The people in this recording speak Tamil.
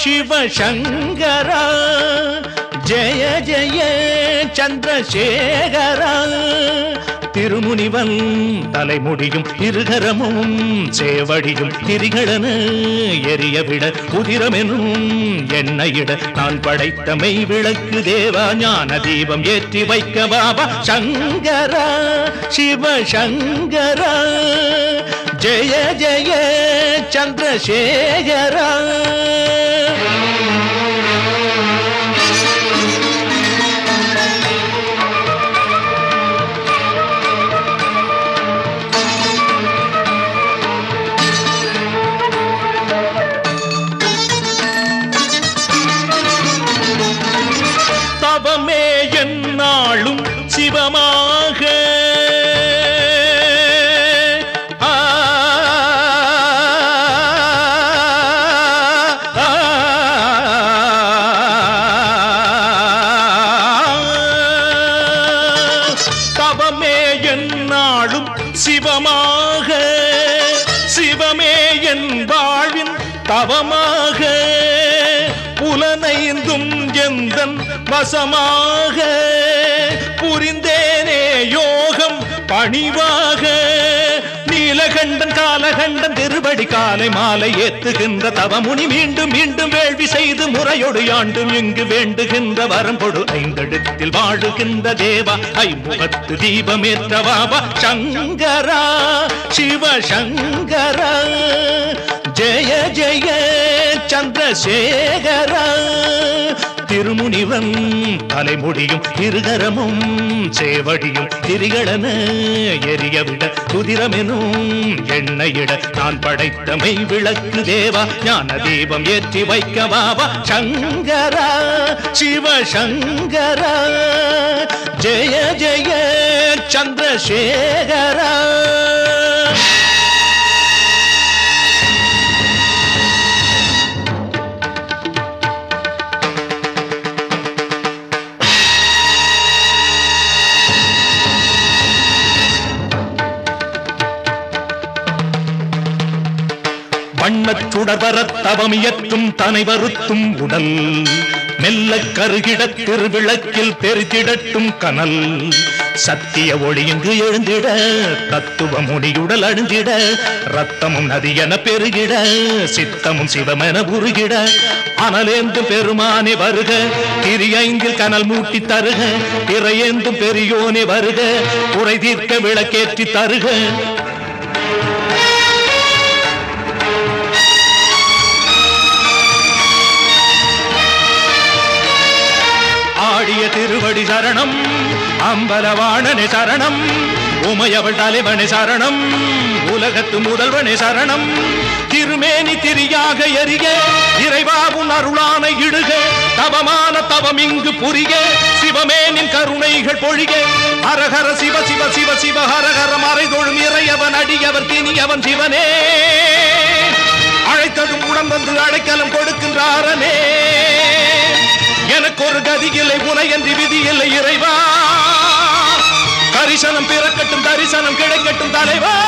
சிவசங்கரா ஜெய ஜெய சந்திரசேகரா திருமுனிவன் தலைமுடியும் இருகரமும் சேவடியும் திரிகளன எரியவிட உதிரமெனும் எண்ணெயிட நான் படைத்த மெய் விளக்கு தேவா ஞான தீபம் ஏற்றி வைக்க பாபா சங்கரா சிவசங்கரா ஜெய ஜெய சந்திரசேகரா தவமே என்னாலும் சிவமாக ஆ, ஆ, தவமே என்னாலும் சிவமாக சிவமே என் வாழ்வின் தவமாக புலனைந்தும் எந்தன் வசமாக புரிந்தேனே யோகம் பணிவாக நீலகண்டன் காலகண்டன் திருபடி காலை மாலை ஏத்துகின்ற தவமுனி மீண்டும் மீண்டும் வேள்வி செய்து முறையொடு யாண்டும் இங்கு வேண்டுகின்ற வரம்பொடு ஐந்தெழுத்தில் வாழுகின்ற தேவா ஐமுகத்து தீபமேற்ற பாபா சங்கரா சிவசங்கரா ஜெய ஜெய சந்திரசேகரா திருமுனிவன் தலைமுடியும் இருகரமும் சேவடியும் திரிகளன எரியவிட குதிரமெனும் எண்ணெயிட நான் படைத்த மெய் விளக்கு தேவா ஞான தீபம் ஏற்றி வைக்க பாபா சங்கரா சிவசங்கரா ஜெய ஜெய சந்திரசேகரா வண்ணச் சுடர்வரத் தவமியற்றும் தனை வருத்தும் உடல் மெல்ல கருகிடத் திருவிளக்கில் பெருத்திடட்டும் கனல் சத்திய ஒளி இங்கு எழுந்திட தத்துவ முடியுடல் அழிந்திட ரத்தமும் நதியென பெருகிட சித்தமும் சிவமென உருகிட அனலேந்தும் பெருமானே வருக திரியைந்தில் கனல் மூட்டி தருக திரையேந்தும் பெரியோனே வருக குறை தீர்க்க விளக்கேற்றி தருக ஆடிய திருவடி சரணம் அம்பலவாணனே சரணம் உமையவள் தலைவனே சரணம் உலகத்து முதல்வனே சரணம் திருமேனி திரியாக எரிய இறைவாவும் அருளான இடுக தவமான தவம் இங்கு புரிய சிவமேனின் கருணைகள் பொழிக ஹரஹர சிவ சிவ சிவ சிவ ஹரஹர மறைதொழும் இறையவன் அடியவர் தினியவன் சிவனே அழைத்ததும் உடன் வந்து அழைக்கலம் கொடுக்கின்றாரனே எனக்கு ஒரு கதி இல்லை உனையன்றி விதி இல்லை இறைவா கரிசனம் பிறக்கட்டும் தரிசனம் கிடைக்கட்டும் தலைவா